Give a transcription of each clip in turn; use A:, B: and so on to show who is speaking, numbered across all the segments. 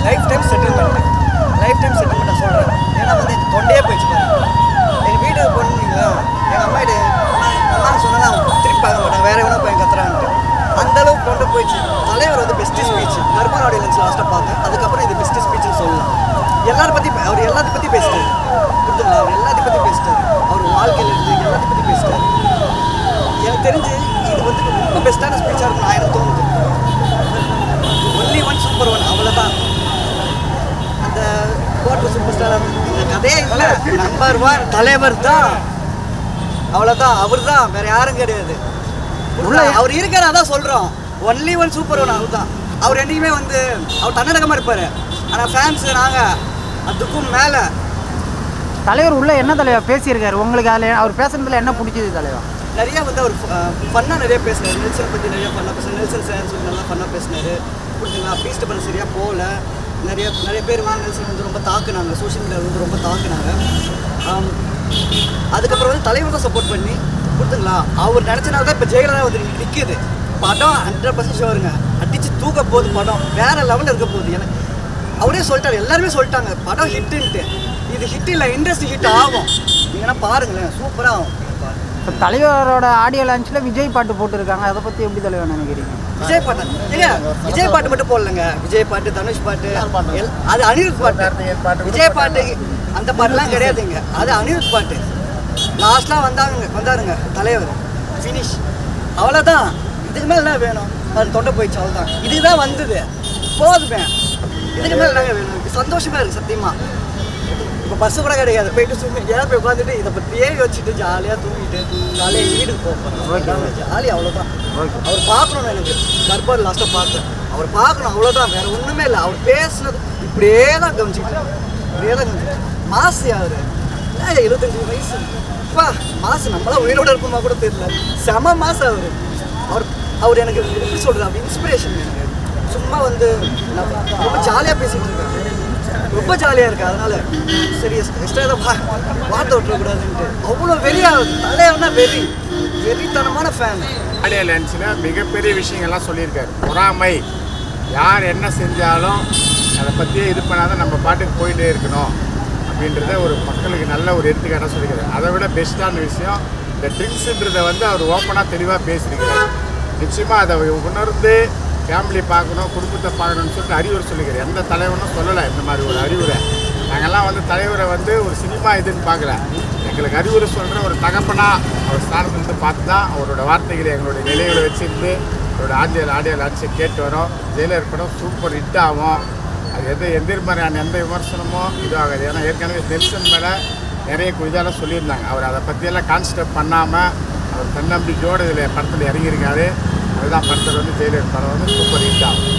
A: Life lifetime settlement lifetime settlement நான் சொல்கிறேன் ஏன்னா வந்து எனக்கு தொண்டையே போயிடுச்சு பாருங்க எங்கள் வீட்டுக்கு போனீங்களா எங்கள் அம்மா கிட்ட அம்மா சொன்னா அவங்க திருப்பி பார்க்க மாட்டாங்க வேற எவனோ பையன் கத்துறான்ட்டு அந்த அளவுக்கு கொண்டு போயிடுச்சு தலைவர் வந்து பெஸ்ட் ஸ்பீச் கர்ப்பன் ஆடியன்ஸ் லாஸ்ட்டாக பார்த்தேன் அதுக்கப்புறம் இது பெஸ்ட் ஸ்பீச்னு சொல்லலாம் எல்லாரும் பற்றி அவர் எல்லாத்தையும் பற்றி பேசிட்டாரு புரிஞ்சுங்களா அவர் எல்லாத்தையும் பற்றி பேசிட்டாரு அவர் வாழ்க்கையில் இருந்து எல்லாத்தையும் பற்றி பேசிட்டாரு எனக்கு தெரிஞ்சு இது வந்து ரொம்ப பெஸ்ட்டான ஸ்பீச்சாக இருக்கும் நான் எனக்கு தோணுது ஒன்லி ஒன் சூப்பர் ஒன் அவ்வளோதான் அந்த கோட்டு சூப்பர் ஸ்டார் இந்த கதையே இல்லை நம்பர் ஒன் தலைவர் தான் அவ்வளோதான் அவர் தான் வேற யாரும் கிடையாது உள்ள அவர் இருக்காரு அதான் சொல்கிறோம் ஒன்லி ஒன் சூப்பர் ஒன் அவர் தான் அவர் என்னைக்குமே வந்து அவர் தன்னடக்கமாக இருப்பார் ஆனால் ஃபேன்ஸு நாங்கள் அதுக்கும் மேலே
B: தலைவர் உள்ள என்ன தலைவர் பேசியிருக்காரு உங்களுக்கு அதில் அவர் பேசுனதுல என்ன பிடிச்சது தலைவர்
A: நிறைய வந்து அவர் ஃபன்னாக நிறைய பேசினார் நெல்சனை பற்றி நிறைய ஃபன்னாக பேசினார் நெல்சன் சார் சொல்லி நல்லா ஃபன்னாக பேசினார் புரிஞ்சுங்களா பீஸ்ட் பண்ண சரியாக போகல நிறைய நிறைய பேர் வந்து நெல்சன் வந்து ரொம்ப தாக்குனாங்க சோஷியல் மீடியாவில் வந்து ரொம்ப தாக்குனாங்க ஆம், அதுக்கப்புறம் வந்து தலைவர் தான் சப்போர்ட் பண்ணி கொடுத்துங்களா அவர் நினச்சனால தான் இப்போ ஜெயலலிதா வந்து நிற்கிது படம் ஹண்ட்ரட் பர்சன்ட் ஷோருங்க அடித்து தூக்க போகுது படம் வேற லெவலில் இருக்க போகுது எனக்கு அவரே சொல்லிட்டாரு எல்லாருமே சொல்லிட்டாங்க படம் ஹிட்டுன்ட்டு இது ஹிட் இல்லை இண்டஸ்ட்ரி ஹிட் ஆகும் நீங்கன்னா பாருங்களேன் சூப்பராக ஆகும்
B: இப்போ தலைவரோட ஆடியோ லான்ச்சில் விஜய் பாட்டு போட்டிருக்காங்க அதை பற்றி எப்படி தலைவர் நினைக்கிறீங்க
A: விஜய் பாட்டு ஏங்க விஜய் பாட்டு மட்டும் போடலங்க விஜய் பாட்டு தனுஷ் பாட்டு எல்- அது அனிருத் பாட்டு விஜய் பாட்டு அந்த பாட்டுலாம் கிடையாதுங்க அது அனிருத் பாட்டு லாஸ்ட்லாம் வந்தாங்க வந்தாருங்க தலைவர் ஃபினிஷ் அவ்வளோதான் இதுக்கு மேலே என்ன வேணும் அது தொண்டை போயிடுச்சு அவ்வளோதான் இதுக்கு தான் வந்தது போதுமே இதுக்கு மேலே என்னங்க வேணும் சந்தோஷமா இருக்கு சத்தியமா இப்போ பஸ்ஸு கூட கிடையாது போயிட்டு சும்மா எங்கேயாவது போய் உட்காந்துட்டு இதை பற்றியே யோசிச்சுட்டு ஜாலியாக தூங்கிட்டு ஜாலியாக வீட்டுக்கு போகிறோம் ஜாலி அவ்வளோதான் அவர் பார்க்கணும் எனக்கு கர்ப்பர் லாஸ்ட்டாக பார்த்தேன் அவர் பார்க்கணும் அவ்வளோதான் வேற ஒன்றுமே இல்லை அவர் பேசுனது இப்படியே தான் கவனிச்சுக்கிட்டு இப்படியே தான் கவனிச்சுக்கிட்டு மாசு அவர் ஏன் இருபத்தஞ்சு வயசு அப்பா மாசு நம்மளாம் உயிரோட இருப்போமா கூட தெரியல செம மாசு அவர் அவர் அவர் எனக்கு எப்படி சொல்கிறது அவர் இன்ஸ்பிரேஷன் எனக்கு சும்மா வந்து நான் ரொம்ப ஜாலியாக பேசிகிட்டு இருக்கேன் ரொம்ப ஜாலியாக இருக்கு அதனால சரி எக்ஸ்ட்ரா ஏதோ வா வார்த்தை விட்டுறக்கூடாதுன்ட்டு அவ்வளோ வெறியா தலைவனா வெறி வெறித்தனமான ஃபேன்
C: ஆடியோ லான்ச்சில் மிகப்பெரிய விஷயங்கள்லாம் சொல்லியிருக்காரு பொறாமை யார் என்ன செஞ்சாலும் அதை பற்றியே இது பண்ணாத நம்ம பாட்டுக்கு போயிட்டே இருக்கணும் அப்படின்றத ஒரு மக்களுக்கு நல்ல ஒரு எடுத்துக்காட்டாக சொல்லியிருக்காரு அதை விட பெஸ்ட்டான விஷயம் இந்த ட்ரிங்க்ஸுன்றதை வந்து அவர் ஓப்பனாக தெளிவாக பேசியிருக்காரு நிச்சயமாக அதை உணர்ந்து ஃபேமிலி பார்க்கணும் குடும்பத்தை பார்க்கணும்னு சொல்லிட்டு அறிவுரை சொல்லிக்கிறார் எந்த தலைவனும் சொல்லலை இந்த மாதிரி ஒரு அறிவுரை நாங்கள்லாம் வந்து தலைவரை வந்து ஒரு சினிமா இதுன்னு பார்க்கல எங்களுக்கு அறிவுரை சொல்கிற ஒரு தகப்பனா அவர் ஸ்தானத்துலேருந்து பார்த்து தான் அவரோட வார்த்தைகளை எங்களுடைய நிலைகளை வச்சிருந்து அவரோட ஆடியோ ஆடியோ லான்ச்சை கேட்டு வரோம் ஜெயிலர் படம் சூப்பர் ஹிட் ஆகும் அது எது எதிர்மறையான எந்த விமர்சனமோ இதுவாகாது ஏன்னா ஏற்கனவே நெல்சன் மேலே நிறைய இதெல்லாம் சொல்லியிருந்தாங்க அவர் அதை பற்றியெல்லாம் கான்சன்ட்ரேட் பண்ணாமல் அவர் தன்னம்பிக்கையோடு இதில் படத்தில் இறங்கியிருக்காரு அதுதான் படத்தில் வந்து ஜெயிலர் படம் வந்து சூப்பர் ஹிட் ஆகும்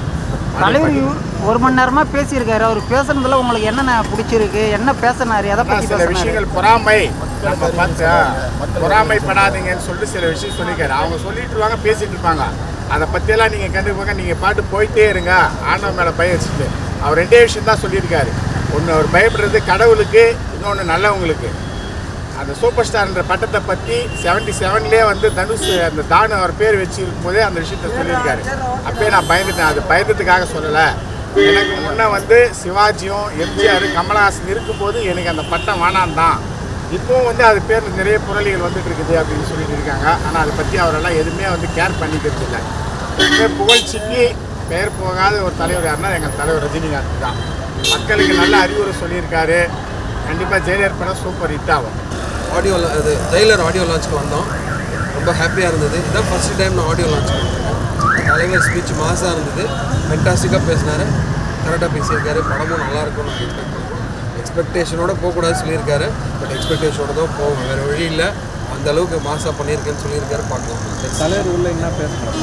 B: தலைவர் இவ- ஒரு மணி நேரமாக பேசியிருக்காரு அவர் பேசுனதுல உங்களுக்கு என்னென்ன பிடிச்சிருக்கு என்ன பேசினாரு எதை
C: ஆனா
B: பற்றி
C: சில
B: பேசினாரு
C: விஷயங்கள் பொறாமை நம்ம பார்த்தா பொறாமைப்படாதீங்கன்னு சொல்லிட்டு சில விஷயம் சொல்லியிருக்காரு அவங்க சொல்லிட்டு இருப்பாங்க பேசிட்டு இருப்பாங்க அதை பற்றியெல்லாம் நீங்கள் கண்டுப்பாங்க நீங்கள் பாட்டு போயிட்டே இருங்க ஆண்டவன் மேலே பய வச்சுட்டு அவர் ரெண்டே விஷயம் தான் சொல்லியிருக்காரு ஒன்று அவர் பயப்படுறது கடவுளுக்கு இன்னொன்று நல்லவங்களுக்கு அந்த சூப்பர் ஸ்டார்ன்ற பட்டத்தை பற்றி செவன்டி செவன்லேயே வந்து தனுஷ் அந்த தானு அவர் பேர் வச்சிருக்கும் போதே அந்த விஷயத்த சொல்லியிருக்காரு அப்பயே நான் பயந்துட்டேன் அது பயந்ததுக்காக சொல்லலை எனக்கு முன்னே வந்து சிவாஜியும் எம்ஜிஆர் கமலஹாசன் இருக்கும்போது எனக்கு அந்த பட்டம் வேணாம் தான் இப்போவும் வந்து அது பேர் நிறைய புரளிகள் வந்துட்டு இருக்குது அப்படின்னு சொல்லிட்டு இருக்காங்க ஆனால் அதை பற்றி அவரெல்லாம் எதுவுமே வந்து கேர் பண்ணிக்கிறது இல்லை எப்பவுமே புகழ்ச்சிக்கு பெயர் போகாத ஒரு தலைவர் யாருன்னா எங்கள் தலைவர் ரஜினிகாந்த் தான் மக்களுக்கு நல்ல அறிவுரை சொல்லியிருக்காரு கண்டிப்பாக ஜெயலலிதா படம் சூப்பர் ஹிட் ஆகும்
D: ஆடியோ அது ஜெயிலர் ஆடியோ லான்ச்சுக்கு வந்தோம் ரொம்ப ஹாப்பியாக இருந்தது இதான் ஃபர்ஸ்ட் டைம் நான் ஆடியோ லான்ச் பண்ணிருக்கேன் தலைவர் ஸ்பீச் மாசாக இருந்தது ஃபென்டாஸ்டிக்காக பேசினாரு கரெக்டாக பேசியிருக்காரு படமும் நல்லா இருக்கும்னு நான் எக்ஸ்பெக்ட் பண்ணுறோம் எக்ஸ்பெக்டேஷனோட போகக்கூடாது சொல்லியிருக்காரு பட் எக்ஸ்பெக்டேஷனோட தான் போகும் வேறு வழி இல்லை அந்த அளவுக்கு மாசாக பண்ணியிருக்கேன்னு சொல்லியிருக்காரு பார்க்கலாம்
E: தலைவர் உள்ள என்ன பேசுகிறார்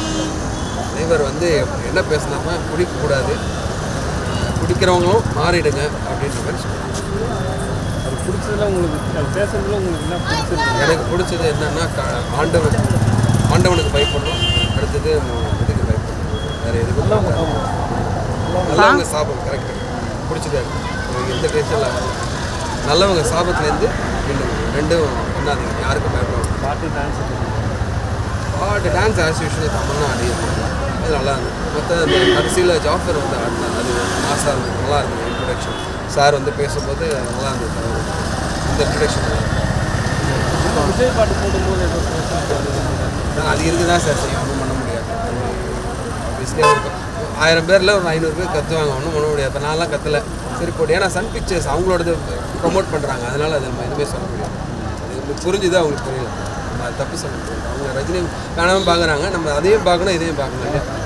D: தலைவர் வந்து என்ன பேசினாம குடிக்கக்கூடாது குடிக்கிறவங்களும் மாறிடுங்க அப்படின்ற மாதிரி சொல்லுவாங்க
E: அது பிடிச்சதுல உங்களுக்கு அது பேசுறதுல உங்களுக்கு என்ன பிடிச்சிருக்கு
D: எனக்கு பிடிச்சது என்னன்னா க- ஆண்டவன் ஆண்டவனுக்கு பயப்படணும் அடுத்தது இதுக்கு பயப்படணும் வேற எதுக்கும் பயப்படாது. நல்லவங்க சாபம் கரெக்ட் பிடிச்சது அது. உங்களுக்கு எந்த டென்ஷனில் நல்லவங்க சாபத்துலேருந்து மீண்டும் ரெண்டும் பண்ணாதீங்க யாருக்கும் பயப்படாது
E: பாட்டு டான்ஸ்
D: பாட்டு டான்ஸ் ஆஸ் யூஷுவல் தமிழ்னா ஆடி அது நல்லா இருந்தது மற்ற அந்த கடைசியில் ஜாஃபர் வந்து ஆடினார் அது மாசா மாசாக இருந்தது நல்லா இருந்தது இன்ட்ரடக்ஷன் சார் வந்து பேசும்போது நல்லா இருந்தது தலைவர். இந்த இன்ட்ரடக்ஷன்
E: இப்போ விஜய் பாட்டு போடும்போது ஏதோ ஸ்பெஷல்
D: அது இருக்கு தான் சார் செய்யும் ஒன்றும் பண்ண முடியாது ஆப்வியஸ்லி ஆயிரம் பேரில் ஒரு ஐநூறு பேர் கற்றுவாங்க ஒன்றும் பண்ண முடியாது இப்போ நான்லாம் கத்தலை சரி போட்டு ஏன்னா சன் பிக்சர்ஸ் அவங்களோடது ப்ரொமோட் பண்ணுறாங்க அதனால அது நம்ம எதுவுமே சொல்ல முடியாது அது உங்களுக்கு புரிஞ்சுது அவங்களுக்கு புரியல நம்ம அது தப்பு சொல்ல முடியாது அவங்க ரஜினி காணாமல் பார்க்குறாங்க நம்ம அதையும் பார்க்கணும் இதையும் பார்க்கணும் இல்லையா